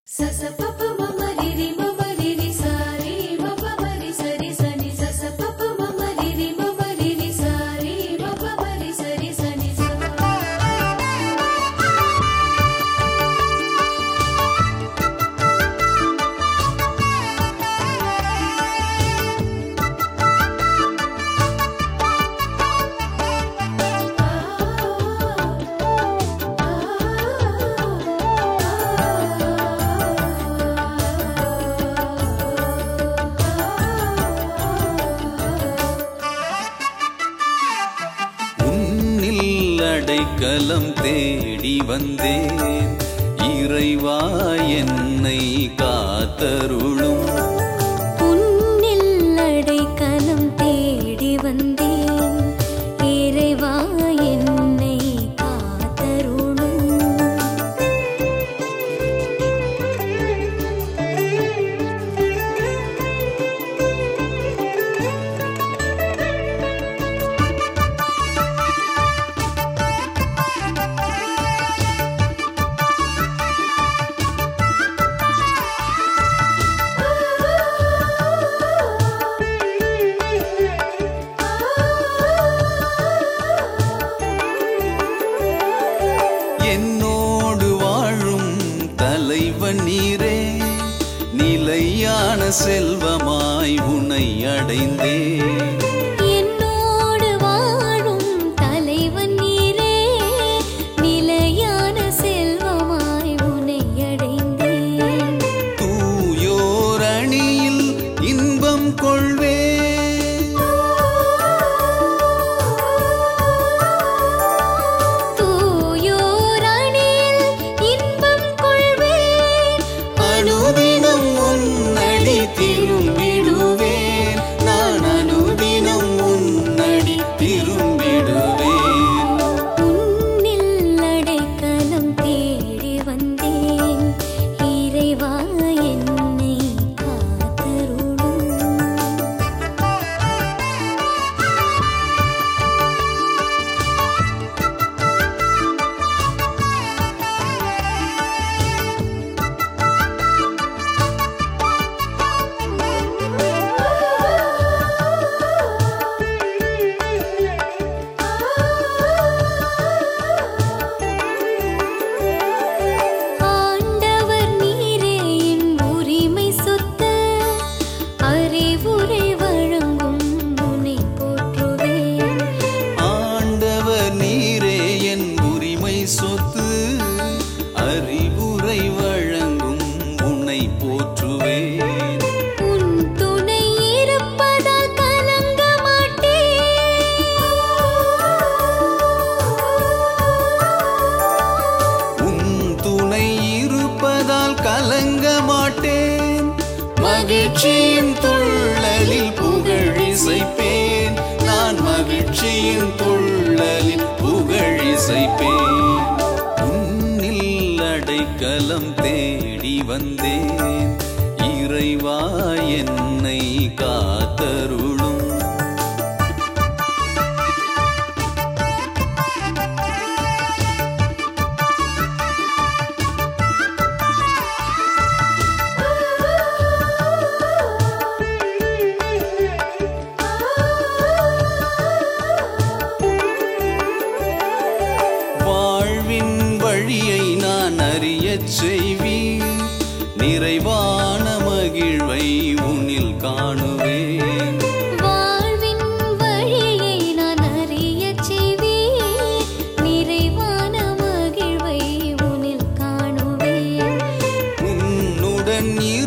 సస పప మమ రిరి మమ రిరి సారి మప మరి సరి సని సస పప మమ రిరి మమ రిరి సారి మప మరి సరి సని స உன்னில் அடைக்கலம் தேடி வந்தேன் இறைவா என்னை காத்தருளும் உன்னில் அடைக்கலம் தேடி வந்தேன் இறைவா என்னை காத்தருளும் என்னோடு வாழும் தலைவன் நீரே நிலையான செல்வமாய் உனை அடைந்தேன் என்னோடு வாழும் தலைவன் நீரே நிலையான செல்வமாய் உன்னை அடைந்தேன் தூயோர் அணியில் இன்பம் கொள்வே தூயோர் அணியில் இன்பம் கொள்வேன் அனுதினம் உன்னடி திரும்பிடுவேன் நான் அனுதினம் உன்னடி திரும்பிடுவேன் உன்னில் அடைக்கலம் தேடி வந்தேன் இறைவா என்னை காத்தருளும் ஆண்டவர் நீரே என் உரிமை சொத்து அறிவுரை வழங்கும் உன்னை போற்றுவேன் ஆண்டவர் நீரே என் உரிமை சொத்து அறிவுரை வழங்கும் உன்னை போற்றுவேன் உன் துணை இருப்பதால் கலங்க மாட்டேன் உன் துணை இருப்பதால் கலங்க மாட்டேன் மகிழ்ச்சியின் துள்ளலில் புகழிசைப்பேன் நான் மகிழ்ச்சியின் துள்ளலில் புகழிசைப்பேன் உன்னில் அடைக்கலம் தேடி வந்தேன் இறைவா என்னை காத்தருளும் வாழ்வின் வழியை நான் அறியச் செய்வீர் நிறைவான மகிழ்வை உன்னில் காணுவேன் வாழ்வின் வழியை நான் அறியச் செய்வேன் நிறைவான மகிழ்வை உன்னில் காணுவேன் உன்னுடன்